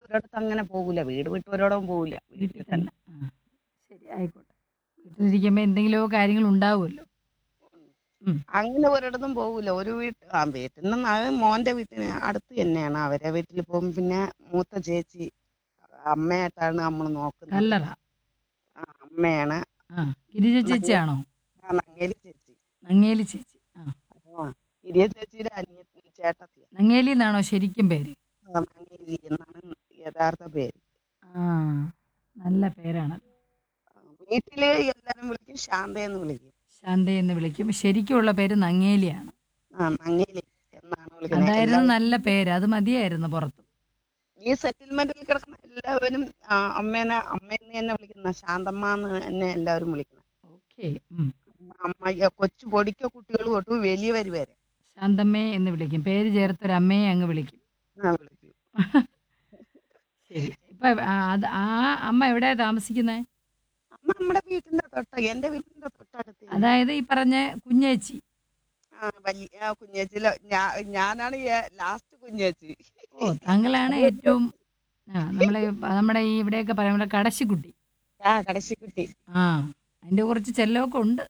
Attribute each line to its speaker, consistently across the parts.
Speaker 1: ഒരിടത്ത് അങ്ങനെ പോകൂല വീട് വിട്ട് ഒരിടവും പോകൂല വീട്ടിൽ
Speaker 2: വീട്ടിൽ
Speaker 1: തന്നെ
Speaker 2: തന്നെ ആ ശരി ആയിക്കോട്ടെ വീട്ടിലിരിക്കുമ്പോൾ എന്തെങ്കിലുമോ കാര്യങ്ങൾ ഉണ്ടാവുമല്ലോ ഉം.
Speaker 1: അങ്ങനെ ഒരിടത്തും പോകൂല ഒരു വീട്ട് ആ വീട്ടിൽ നിന്ന് അത് മോന്റെ വീട്ടിന് അടുത്ത് തന്നെയാണ് അവരെ വീട്ടിൽ പോകും പിന്നെ മൂത്ത ചേച്ചി അമ്മയായിട്ടാണ് നമ്മൾ നോക്കുന്നത്
Speaker 2: കല്ലറ
Speaker 1: ആ, അമ്മയാണ്
Speaker 2: ആ ഗിരിജ ചേച്ചിയാണോ
Speaker 1: ആ, നങ്ങേലി ചേച്ചി
Speaker 2: നങ്ങേലി ചേച്ചി ആ
Speaker 1: ആ ഇരിയ ചേച്ചിയുടെ അനിയത്തി ചേട്ടത്തി
Speaker 2: നങ്ങേലി എന്നാണോ ശരിക്കും പേര്
Speaker 1: നങ്ങേലി എന്നാണ് യഥാർത്ഥ പേര്
Speaker 2: ആ നല്ല പേരാണ്
Speaker 1: ആ, വീട്ടില് എല്ലാരും വിളിക്കും ശാന്തയെന്ന് വിളിക്കും
Speaker 2: ശാന്ത എന്ന് വിളിക്കും ശരിക്കുമുള്ള പേര് നങ്ങേലിയാണ്
Speaker 1: ആ നങ്ങേലി എന്നാണ് വിളിക്കുന്നത്
Speaker 2: അതായിരുന്നു
Speaker 1: എല്ലാവരും
Speaker 2: നല്ല പേര് അത് മതിയായിരുന്നു പുറത്ത്
Speaker 1: ഈ സെറ്റിൽമെന്റിൽ കിടക്കുന്ന എല്ലാവരും ആ, അമ്മേനെ അമ്മയെന്ന് തന്നെ വിളിക്കുന്ന ശാന്തമ്മ എന്ന് തന്നെ എല്ലാവരും വിളിക്കുന്നത്
Speaker 2: ഓക്കെ
Speaker 1: അമ്മ കൊച്ചു പൊടിക്ക കുട്ടികൾ തൊട്ട് വലിയവര് വരെ
Speaker 2: ശാന്തമ്മേ എന്ന് വിളിക്കും പേര് ചേർത്തൊരു അമ്മയെ അങ്ങ് വിളിക്കും
Speaker 1: ആ, വിളിക്കും
Speaker 2: ശരി ഇപ്പൊ ആ, അത് ആ അമ്മ എവിടെയാ താമസിക്കുന്നത്
Speaker 1: അമ്മ നമ്മുടെ വീട്ടിന്റെ തൊട്ട എന്റെ വീട്ടിന്റെ തൊട്ടടുത്ത്
Speaker 2: അതായത് ഈ പറഞ്ഞ കുഞ്ഞേച്ചി
Speaker 1: ആ വലിയ കുഞ്ഞേച്ചില ഞാനാണ് ലാസ്റ്റ് കുഞ്ഞേച്ചി
Speaker 2: ഓ താങ്കളാണ് ഏറ്റവും ആ നമ്മളെ നമ്മുടെ ഈ ഇവിടെയൊക്കെ പറയുമ്പോൾ കടശിക്കുട്ടി
Speaker 1: ആ കടശിക്കുട്ടി
Speaker 2: ആ അതിന്റെ കുറച്ച് ചെല്ലമൊക്കെ ഉണ്ട്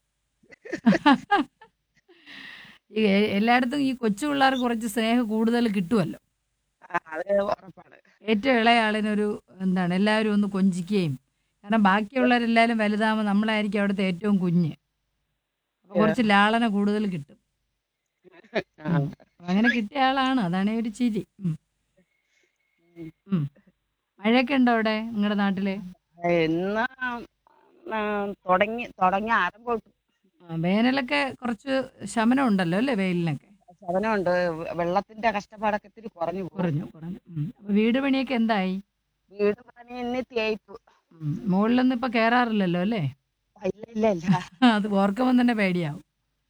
Speaker 2: ഈ എ- എല്ലായിടത്തും ഈ കൊച്ചു പിള്ളേർക്ക് കുറച്ച് സ്നേഹം കൂടുതൽ കിട്ടുമല്ലോ
Speaker 1: ആ, അത് ഉറപ്പാണ്
Speaker 2: ഏറ്റവും ഇളയ ആളിനൊരു എന്താണ് എല്ലാവരും ഒന്ന് കൊഞ്ചിക്കുകയും കാരണം ബാക്കിയുള്ളവരെല്ലാവരും വലുതാകുമ്പോൾ നമ്മളായിരിക്കും അവിടുത്തെ ഏറ്റവും കുഞ്ഞ് അപ്പൊ കുറച്ച് ലാളന കൂടുതൽ കിട്ടും
Speaker 1: ആ.
Speaker 2: ഉം. അപ്പൊ അങ്ങനെ കിട്ടിയ ആളാണ് അതാണ് ഈ ഒരു ചിരി ഉം. ഉം. മഴയൊക്കെ ഉണ്ടോ അവിടെ നിങ്ങളുടെ നാട്ടില്
Speaker 1: എന്നാ ആ, തുടങ്ങി തുടങ്ങി ആരംഭം
Speaker 2: ആ, വേനലൊക്കെ കുറച്ച് ശമനം ഉണ്ടല്ലോ അല്ലേ വെയിലിനൊക്കെ
Speaker 1: ശവനമുണ്ട് വെള്ളത്തിന്റെ കഷ്ടപ്പാടൊക്കെ ഇത്തിരി കുറഞ്ഞു പോകും
Speaker 2: കുറഞ്ഞു കുറഞ്ഞു ഉം. അപ്പൊ വീട് പണിയൊക്കെ എന്തായി
Speaker 1: വീട് പണി ഇന്ന് തേയ്പ്പ്
Speaker 2: ഉം. മുകളിലൊന്നും ഇപ്പൊ കേറാറില്ലല്ലോ അല്ലേ
Speaker 1: ഇല്ല ഇല്ല ഇല്ല
Speaker 2: അത് ഓർക്കുമ്പോൾ തന്നെ പേടിയാവും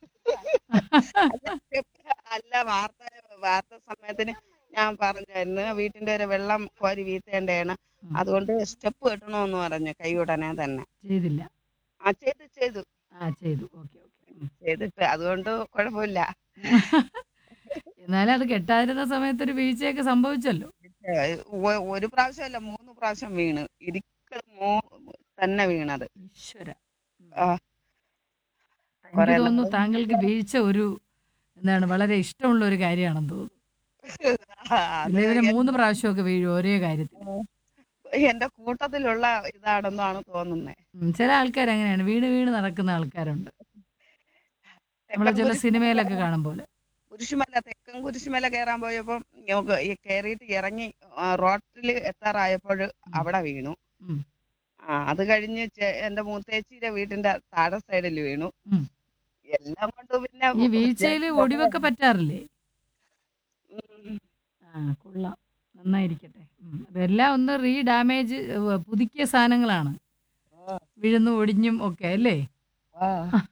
Speaker 1: അല്ല വാർത്ത വാർത്ത സമയത്തിന് ഞാൻ പറഞ്ഞായിരുന്നു വീട്ടിന്റെ ഒരു വെള്ളം കോരി വീത്തേണ്ടതാണ്
Speaker 2: ഉം.
Speaker 1: അതുകൊണ്ട് സ്റ്റെപ്പ് കെട്ടണമെന്ന് പറഞ്ഞു കൈ ഉടനെ തന്നെ
Speaker 2: ചെയ്തില്ല
Speaker 1: ആ ചെയ്തു ചെയ്തു
Speaker 2: ആ ചെയ്തു ഓക്കെ ഓക്കെ
Speaker 1: ചെയ്തിട്ട് അതുകൊണ്ട് കുഴപ്പമില്ല
Speaker 2: എന്നാലും അത് കെട്ടാതിരുന്ന സമയത്ത് ഒരു വീഴ്ചയൊക്കെ സംഭവിച്ചല്ലോ
Speaker 1: ഏ, ഒ- ഒരു പ്രാവശ്യമല്ല മൂന്ന് പ്രാവശ്യം വീണ് ഇരിക്ക മോ തന്നെ വീണത്
Speaker 2: ഈശ്വര
Speaker 1: ആ.
Speaker 2: എനിക്ക്
Speaker 1: കുറേ
Speaker 2: തോന്നുന്നു
Speaker 1: നാള്
Speaker 2: താങ്കൾക്ക് വീഴ്ച ഒരു എന്താണ് വളരെ ഇഷ്ടമുള്ള ഒരു കാര്യമാണെന്ന് തോന്നുന്നു
Speaker 1: അത്
Speaker 2: ഇവര് മൂന്ന് പ്രാവശ്യമൊക്കെ വീഴും ഒരേ കാര്യത്തിൽ
Speaker 1: എന്റെ കൂട്ടത്തിലുള്ള ഇതാണെന്നാണ് തോന്നുന്നത്
Speaker 2: ഉം, ചില ആൾക്കാർ അങ്ങനെയാണ് വീണ് വീണ് നടക്കുന്ന ആൾക്കാരുണ്ട് നമ്മളെ ചില സിനിമയിലൊക്കെ കാണും പോലെ
Speaker 1: കുരിശുമല തെക്കൻ കുരിശുമല കയറാൻ പോയപ്പോ ഞങ്ങൾക്ക് ഈ കയറിയിട്ട് ഇറങ്ങി റോട്ടിൽ എത്താറായപ്പോൾ അവിടെ വീണു
Speaker 2: ഉം.
Speaker 1: ആ അത് കഴിഞ്ഞ് ചെ- എന്റെ മൂത്തേച്ചിയുടെ വീടിന്റെ താഴെ സൈഡിൽ വീണു
Speaker 2: ഉം.
Speaker 1: എല്ലാം കൊണ്ട് പിന്നെ
Speaker 2: ഈ വീഴ്ചയിൽ ഒടിവൊക്കെ പറ്റാറില്ലേ
Speaker 1: ഉം.
Speaker 2: ആ കൊള്ളാം നന്നായിരിക്കട്ടെ ഉം. അപ്പൊ എല്ലാം ഒന്ന് റീ ഡാമേജ് പുതുക്കിയ സാധനങ്ങളാണ്
Speaker 1: ആ,
Speaker 2: വീഴുന്നു ഒടിഞ്ഞും ഒക്കെ അല്ലേ
Speaker 1: ആ.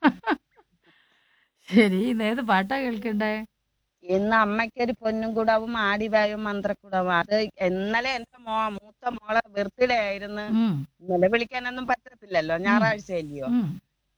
Speaker 2: ശരി ഇന്ന് ഏത് പാട്ടാ കേൾക്കണ്ടേ
Speaker 1: ഇന്ന് അമ്മയ്ക്കൊരു പൊന്നും കൂടാവും ആടിവായും മന്ത്രക്കൂടാവും അത് ഇന്നലെ എന്റെ മോ മൂത്ത മോളെ ബർത്ത്ഡേ ആയിരുന്നു
Speaker 2: ഉം,
Speaker 1: ഇന്നലെ വിളിക്കാനൊന്നും പറ്റത്തില്ലല്ലോ ഞായറാഴ്ച അല്ലയോ
Speaker 2: ഉം.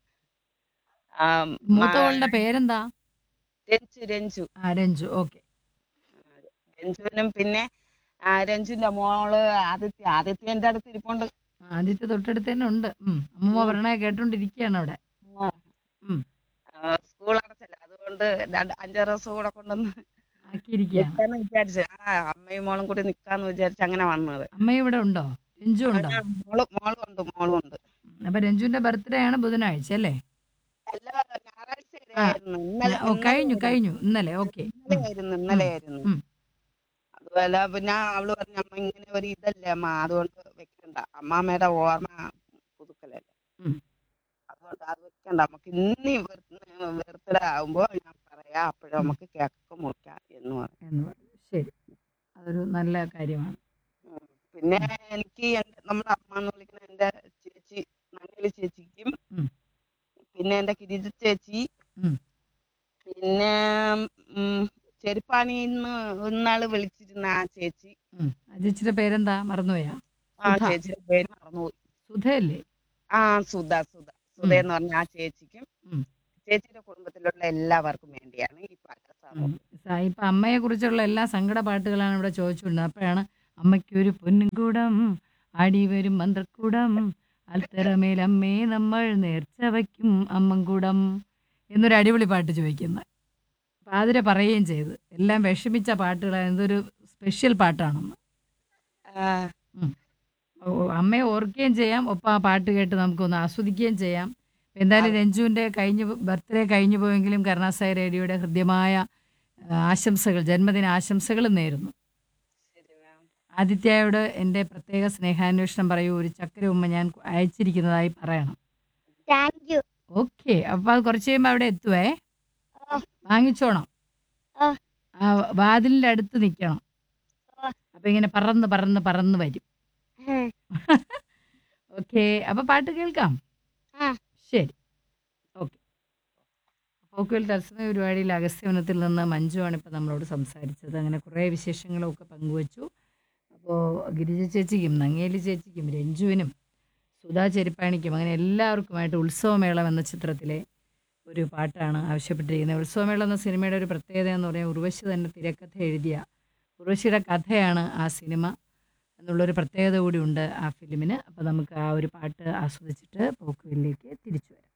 Speaker 2: മൂത്തവളുടെ പേരെന്താ
Speaker 1: രഞ്ജു രഞ്ജു
Speaker 2: ആ രഞ്ജു ഓക്കെ
Speaker 1: രഞ്ജുവിനും പിന്നെ ആ, രഞ്ജുവിന്റെ മോള് ആദിത്യ ആദിത്യ എന്റെ അടുത്ത് ഇരിപ്പുണ്ട്
Speaker 2: ആദ്യത്തെ തൊട്ടടുത്ത് തന്നെ ഉണ്ട് ഉം. അമ്മൂമ്മ പറഞ്ഞ കേട്ടോണ്ടിരിക്കുകയാണ് അവിടെ ഉം.
Speaker 1: സ്കൂൾ അടച്ചല്ല അതുകൊണ്ട് രണ്ട് അഞ്ചാറ് ദിവസം കൂടെ കൊണ്ടുവന്ന്
Speaker 2: ആക്കിയിരിക്കുകയാണ്
Speaker 1: നിക്കാന്ന് വിചാരിച്ചു ആ അമ്മയും മോളും കൂടി നിക്കാന്ന് വിചാരിച്ച് അങ്ങനെ വന്നത്
Speaker 2: അമ്മ ഇവിടെ ഉണ്ടോ രഞ്ജു ഉണ്ടോ
Speaker 1: ആ, മോള് മോളും ഉണ്ട് മോളും ഉണ്ട്
Speaker 2: അപ്പൊ രഞ്ജുവിന്റെ ബർത്ത്ഡേ ആണ് ബുധനാഴ്ച അല്ലേ
Speaker 1: എല്ലാ ഞായറാഴ്ച ആയിരുന്നു ഇന്നലെ
Speaker 2: ഓ കഴിഞ്ഞു കഴിഞ്ഞു ഇന്നലെ ഓക്കെ
Speaker 1: ഇന്നലെ ആയിരുന്നു ഇന്നലെ ആയിരുന്നു
Speaker 2: ഉം.
Speaker 1: അതുപോലെ പിന്നെ അവള് പറഞ്ഞു അമ്മ ഇങ്ങനെ ഒരു ഇതല്ലേ അമ്മ അതുകൊണ്ട് വെക്കണ്ട അമ്മാമ്മയുടെ ഓർമ്മ പുതുക്കലല്ലേ
Speaker 2: ഉം.
Speaker 1: അതുകൊണ്ട് അത് വെക്കണ്ട നമുക്ക് ഇനി ബർത്ത്ഡേ ആവുമ്പോ ഞാൻ പറയാം അപ്പോഴും നമുക്ക് കേക്കൊക്കെ മുറിക്കാം എന്ന് പറഞ്ഞു
Speaker 2: എന്ന് പറഞ്ഞു ശരി അതൊരു നല്ല കാര്യമാണ്
Speaker 1: ഉം. പിന്നെ എനിക്ക് എന്റെ- നമ്മുടെ അമ്മ എന്ന് വിളിക്കുന്ന എന്റെ ചേച്ചി നങ്ങലി ചേച്ചിക്കും
Speaker 2: ഉം.
Speaker 1: പിന്നെ എന്റെ കിരിജ ചേച്ചി
Speaker 2: ഉം.
Speaker 1: പിന്നെ ഉം, ചെരുപ്പാണിന്ന് ഇന്നാള് വിളിച്ചിരുന്ന ആ ചേച്ചി
Speaker 2: ഉം. ആ ചേച്ചിയുടെ പേരെന്താ മറന്നുപോയാ
Speaker 1: ആ
Speaker 2: സുധ.
Speaker 1: ചേച്ചിയുടെ പേര് മറന്നുപോയി
Speaker 2: സുധയല്ലേ
Speaker 1: ആ സുധ സുധ സുധ എന്ന് പറഞ്ഞ ആ ചേച്ചിക്കും
Speaker 2: ഉം.
Speaker 1: ചേച്ചിയുടെ കുടുംബത്തിലുള്ള എല്ലാവർക്കും വേണ്ടിയാണ് ഈ പാട്ട്
Speaker 2: ഉം. സ- ഇപ്പൊ അമ്മയെ കുറിച്ചുള്ള എല്ലാ സങ്കട പാട്ടുകളാണ് ഇവിടെ ചോദിച്ചുകൊണ്ടിരുന്നത് അപ്പോഴാണ് അമ്മയ്ക്കൊരു പൊന്നുംകൂടം ആടി വരും മന്ത്രക്കൂടം അൽത്തറമേലമ്മേ നമ്മൾ നേർച്ച വയ്ക്കും അമ്മൻകൂടം എന്നൊരു അടിപൊളി പാട്ട് ചോദിക്കുന്നത് പാതിര പറയുകയും ചെയ്തു എല്ലാം വിഷമിച്ച പാട്ടുകളാണ് എന്തൊരു സ്പെഷ്യൽ പാട്ടാണെന്ന്
Speaker 1: ആ,
Speaker 2: ഓ, അമ്മയെ ഓർക്കുകയും ചെയ്യാം ഒപ്പം ആ പാട്ട് കേട്ട് നമുക്കൊന്ന് ആസ്വദിക്കുകയും ചെയ്യാം എന്തായാലും രഞ്ജുവിൻ്റെ കഴിഞ്ഞ് ബർത്ത്ഡേ കഴിഞ്ഞു പോയെങ്കിലും കരുണാസായി റേഡിയോയുടെ ഹൃദ്യമായ ആ, ആശംസകൾ ജന്മദിന ആശംസകൾ നേരുന്നു
Speaker 1: ശരി മാം
Speaker 2: ആദിത്യയോട് എൻ്റെ പ്രത്യേക സ്നേഹാന്വേഷണം പറയൂ ഒരു ചക്കര ഉമ്മ ഞാൻ അയച്ചിരിക്കുന്നതായി പറയണം
Speaker 3: താങ്ക് യു
Speaker 2: ഓക്കെ അപ്പോൾ അത് കുറച്ച് കഴിയുമ്പോൾ അവിടെ എത്തുവേ
Speaker 3: ആ.
Speaker 2: വാങ്ങിച്ചോണം
Speaker 3: ആ.
Speaker 2: ആ വാതിലിൻ്റെ അടുത്ത് നിൽക്കണം
Speaker 3: ആ.
Speaker 2: അപ്പം ഇങ്ങനെ പറന്ന് പറന്ന് പറന്ന് വരും ഓക്കെ അപ്പോൾ പാട്ട് കേൾക്കാം
Speaker 3: ആ.
Speaker 2: ശരി ഓക്കെ പോക്കുവൽ തത്സമയ പരിപാടിയിൽ അഗസ്ത്യവനത്തിൽ നിന്ന് മഞ്ജുവാണ് ഇപ്പോൾ നമ്മളോട് സംസാരിച്ചത് അങ്ങനെ കുറേ വിശേഷങ്ങളൊക്കെ പങ്കുവച്ചു അപ്പോൾ ഗിരിജ ചേച്ചിക്കും നങ്ങേലി ചേച്ചിക്കും രഞ്ജുവിനും സുധാ ചെരിപ്പാണിക്കും അങ്ങനെ എല്ലാവർക്കുമായിട്ട് ഉത്സവമേളം എന്ന ചിത്രത്തിലെ ഒരു പാട്ടാണ് ആവശ്യപ്പെട്ടിരിക്കുന്നത് ഉത്സവമേളം എന്ന സിനിമയുടെ ഒരു പ്രത്യേകത എന്ന് പറഞ്ഞാൽ ഉർവശി തന്നെ തിരക്കഥ എഴുതിയ ഉർവശിയുടെ കഥയാണ് ആ സിനിമ എന്നുള്ളൊരു പ്രത്യേകത കൂടി ഉണ്ട് ആ ഫിലിമിന് അപ്പോൾ നമുക്ക് ആ ഒരു പാട്ട് ആസ്വദിച്ചിട്ട് പോക്കുവലിലേക്ക് തിരിച്ചു വരാം